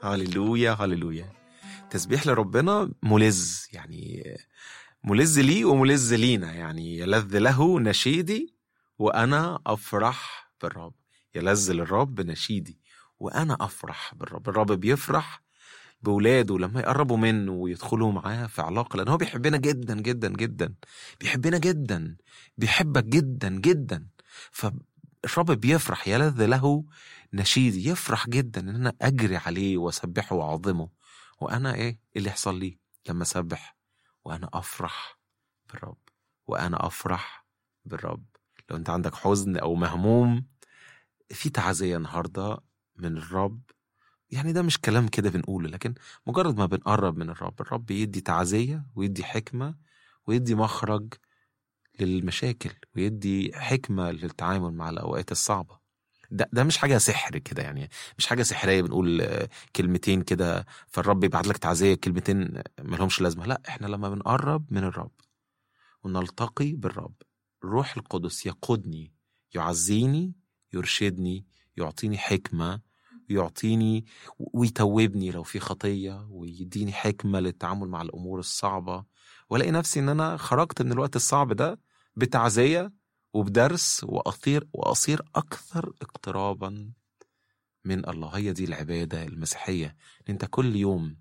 هللويا هللويا تسبيح لربنا ملذ يعني ملذ لي وملذ لينا يعني يلذ له نشيدي وانا افرح بالرب يلذ للرب نشيدي وانا افرح بالرب الرب بيفرح بولاده لما يقربوا منه ويدخلوا معاه في علاقه لان هو بيحبنا جدا جدا جدا بيحبنا جدا بيحبك جدا جدا فالرب بيفرح يلذ له نشيدي يفرح جدا ان انا اجري عليه واسبحه واعظمه وانا ايه اللي يحصل لي لما اسبح وانا افرح بالرب وانا افرح بالرب لو انت عندك حزن او مهموم في تعزيه النهارده من الرب يعني ده مش كلام كده بنقوله لكن مجرد ما بنقرب من الرب الرب يدي تعزيه ويدي حكمه ويدي مخرج للمشاكل ويدي حكمه للتعامل مع الاوقات الصعبه ده ده مش حاجه سحر كده يعني مش حاجه سحريه بنقول آه، كلمتين كده فالرب يبعت لك تعزيه كلمتين ملهمش لازمه لا احنا لما بنقرب من الرب ونلتقي بالرب الروح القدس يقودني يعزيني يرشدني يعطيني حكمه يعطيني ويتوبني لو في خطيه ويديني حكمه للتعامل مع الامور الصعبه والاقي نفسي ان انا خرجت من الوقت الصعب ده بتعزيه وبدرس واصير واصير اكثر اقترابا من الله هي دي العباده المسيحيه ان انت كل يوم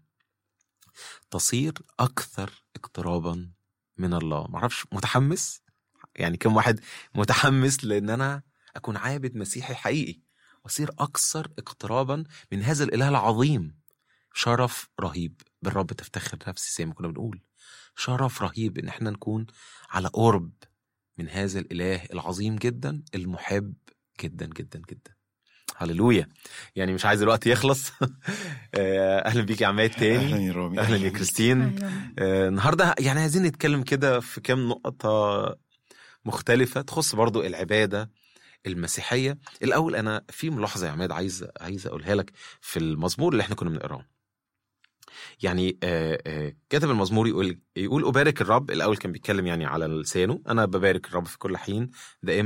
تصير اكثر اقترابا من الله معرفش متحمس يعني كم واحد متحمس لان انا اكون عابد مسيحي حقيقي واصير اكثر اقترابا من هذا الاله العظيم شرف رهيب بالرب تفتخر نفسي زي ما كنا بنقول شرف رهيب ان احنا نكون على قرب من هذا الاله العظيم جدا المحب جدا جدا جدا هللويا يعني مش عايز الوقت يخلص آه، اهلا بيك يا عماد اهلا تاني يا رامي اهلا يا بيك. كريستين أهلاً. آه، النهارده يعني عايزين نتكلم كده في كام نقطة مختلفة تخص برضو العبادة المسيحية الأول أنا في ملاحظة يا عماد عايز عايز أقولها لك في المزمور اللي احنا كنا بنقراه يعني آه، آه، كاتب المزمور يقول يقول أبارك الرب الأول كان بيتكلم يعني على لسانه أنا ببارك الرب في كل حين دائما